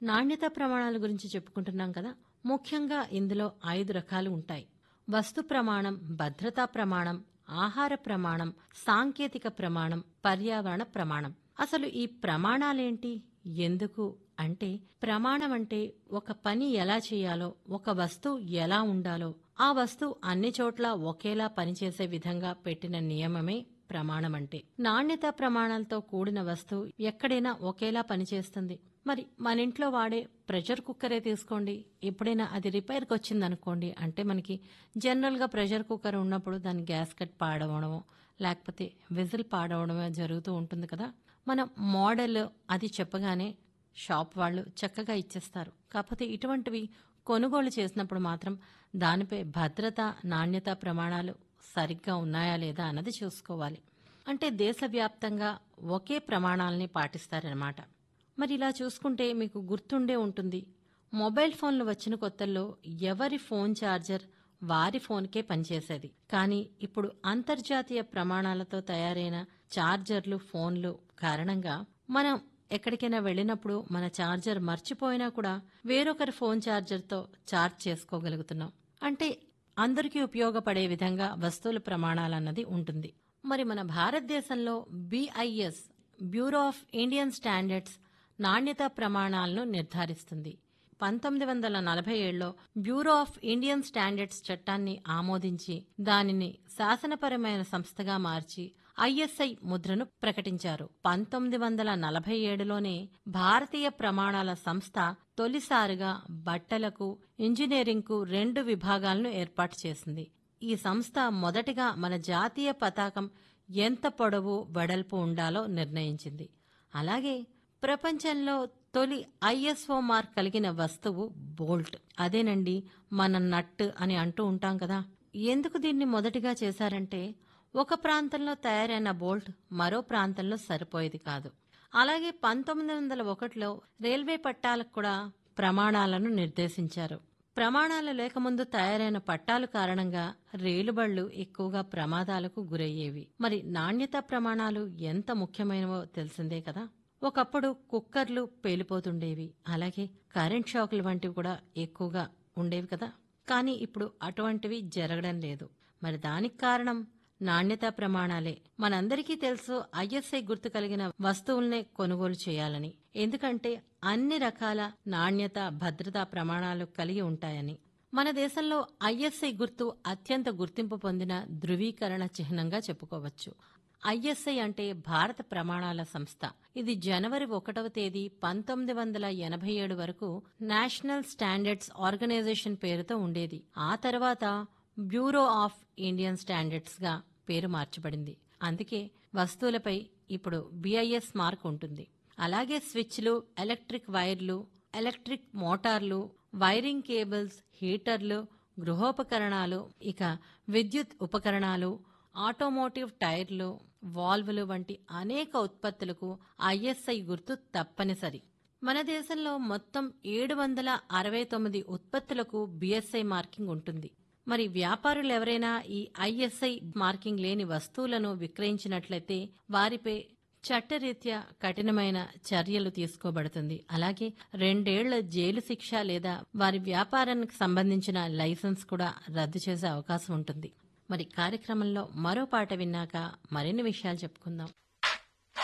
నాణ్యత ప్రమాణాల గురించి చెప్పుకుంటున్నాం కదా ముఖ్యంగా ఇందులో ఐదు రకాలు ఉంటాయి వస్తు ప్రమాణం భద్రతా ప్రమాణం ఆహార ప్రమాణం సాంకేతిక ప్రమాణం పర్యావరణ ప్రమాణం అసలు ఈ ప్రమాణాలేంటి ఎందుకు అంటే ప్రమాణం అంటే ఒక పని ఎలా చేయాలో ఒక వస్తువు ఎలా ఉండాలో ఆ వస్తువు అన్ని చోట్ల ఒకేలా పనిచేసే విధంగా పెట్టిన నియమమే ప్రమాణం అంటే నాణ్యత ప్రమాణాలతో కూడిన వస్తువు ఎక్కడైనా ఒకేలా పనిచేస్తుంది మరి మన ఇంట్లో వాడే ప్రెషర్ కుక్కరే తీసుకోండి ఎప్పుడైనా అది రిపేర్కి వచ్చిందనుకోండి అంటే మనకి జనరల్గా ప్రెషర్ కుక్కర్ ఉన్నప్పుడు దాని గ్యాస్ కట్ పాడవడమో లేకపోతే విజిల్ పాడవడమో జరుగుతూ ఉంటుంది కదా మనం మోడల్ అది చెప్పగానే షాప్ వాళ్ళు చక్కగా ఇచ్చేస్తారు కాకపోతే ఇటువంటివి కొనుగోలు చేసినప్పుడు మాత్రం దానిపై భద్రత నాణ్యత ప్రమాణాలు సరిగ్గా ఉన్నాయా లేదా అన్నది చూసుకోవాలి అంటే దేశవ్యాప్తంగా ఒకే ప్రమాణాలని పాటిస్తారనమాట మరి ఇలా చూసుకుంటే మీకు గుర్తుండే ఉంటుంది మొబైల్ ఫోన్లు వచ్చిన కొత్తల్లో ఎవరి ఫోన్ ఛార్జర్ వారి ఫోన్కే పనిచేసేది కానీ ఇప్పుడు అంతర్జాతీయ ప్రమాణాలతో తయారైన ఛార్జర్లు ఫోన్లు కారణంగా మనం ఎక్కడికైనా వెళ్ళినప్పుడు మన ఛార్జర్ మర్చిపోయినా కూడా వేరొకరి ఫోన్ ఛార్జర్తో ఛార్జ్ చేసుకోగలుగుతున్నాం అంటే అందరికీ ఉపయోగపడే విధంగా వస్తువుల ప్రమాణాలన్నది ఉంటుంది మరి మన భారతదేశంలో BIS bureau of Indian standards నాణ్యతా ప్రమాణాలను నిర్ధారిస్తుంది పంతొమ్మిది వందల నలభై ఏడులో బ్యూరో ఆఫ్ ఇండియన్ స్టాండర్డ్స్ చట్టాన్ని ఆమోదించి దానిని శాసనపరమైన సంస్థగా మార్చి ఐఎస్ఐ ముద్రను ప్రకటించారు పంతొమ్మిది వందల నలభై ఏడులోనే భారతీయ ప్రమాణాల సంస్థ తొలిసారిగా బట్టలకు ఇంజనీరింగ్కు రెండు విభాగాలను ఏర్పాటు చేసింది ఈ సంస్థ మొదటిగా మన జాతీయ పతాకం ఎంత పొడవు వెడల్పు ఉండాలో నిర్ణయించింది అలాగే ప్రపంచంలో తొలి ఐఎస్ఓ మార్క్ కలిగిన వస్తువు బోల్ట్ అదేనండి మన నట్ అని అంటూ ఉంటాం కదా ఎందుకు దీన్ని మొదటిగా చేశారంటే ఒక ప్రాంతంలో తయారైన బోల్ట్ మరో ప్రాంతంలో సరిపోయేది కాదు అలాగే పంతొమ్మిది వందల ఒకటిలో రైల్వే పట్టాలకు కూడా ప్రమాణాలను నిర్దేశించారు ప్రమాణాలు లేకముందు తయారైన పట్టాలు కారణంగా రైలుబళ్లు ఎక్కువగా ప్రమాదాలకు గురయ్యేవి మరి నాణ్యత ప్రమాణాలు ఎంత ముఖ్యమైనవో తెలిసిందే కదా ఒకప్పుడు కుక్కర్లు పేలిపోతుండేవి అలాగే కరెంట్ షాకులు వంటివి కూడా ఎక్కువగా ఉండేవి కదా కానీ ఇప్పుడు అటువంటివి జరగడం లేదు మరి దానికి కారణం నాణ్యతా ప్రమాణాలే మనందరికీ తెలుసు ఐఎస్ఐ గుర్తు కలిగిన వస్తువుల్నే కొనుగోలు చేయాలని ఎందుకంటే అన్ని రకాల నాణ్యత భద్రతా ప్రమాణాలు కలిగి ఉంటాయని మన దేశంలో ఐఎస్ఐ గుర్తు అత్యంత గుర్తింపు పొందిన ధృవీకరణ చిహ్నంగా చెప్పుకోవచ్చు ఐఎస్ఐ అంటే భారత ప్రమాణాల సంస్థ ఇది జనవరి ఒకటవ తేదీ పంతొమ్మిది వందల ఎనభై ఏడు వరకు నేషనల్ స్టాండర్డ్స్ ఆర్గనైజేషన్ పేరుతో ఉండేది ఆ తర్వాత బ్యూరో ఆఫ్ ఇండియన్ స్టాండర్డ్స్ గా పేరు మార్చబడింది అందుకే వస్తువులపై ఇప్పుడు బిఐఎస్ మార్క్ ఉంటుంది అలాగే స్విచ్లు ఎలక్ట్రిక్ వైర్లు ఎలక్ట్రిక్ మోటార్లు వైరింగ్ కేబుల్స్ హీటర్లు గృహోపకరణాలు ఇక విద్యుత్ ఉపకరణాలు ఆటోమోటివ్ టైర్లు వాల్వులు వంటి అనేక ఉత్పత్తులకు ఐఎస్ఐ గుర్తు తప్పనిసరి మన దేశంలో మొత్తం ఏడు వందల అరవై తొమ్మిది ఉత్పత్తులకు బిఎస్ఐ మార్కింగ్ ఉంటుంది మరి వ్యాపారులు ఎవరైనా ఈ ఐఎస్ఐ మార్కింగ్ లేని వస్తువులను విక్రయించినట్లయితే వారిపై చట్టరీత్యా కఠినమైన చర్యలు తీసుకోబడుతుంది అలాగే రెండేళ్ల జైలు శిక్ష లేదా వారి వ్యాపారానికి సంబంధించిన లైసెన్స్ కూడా రద్దు చేసే అవకాశం ఉంటుంది మరి కార్యక్రమంలో మరో పాట విన్నాక మరిన్ని విషయాలు చెప్పుకుందాం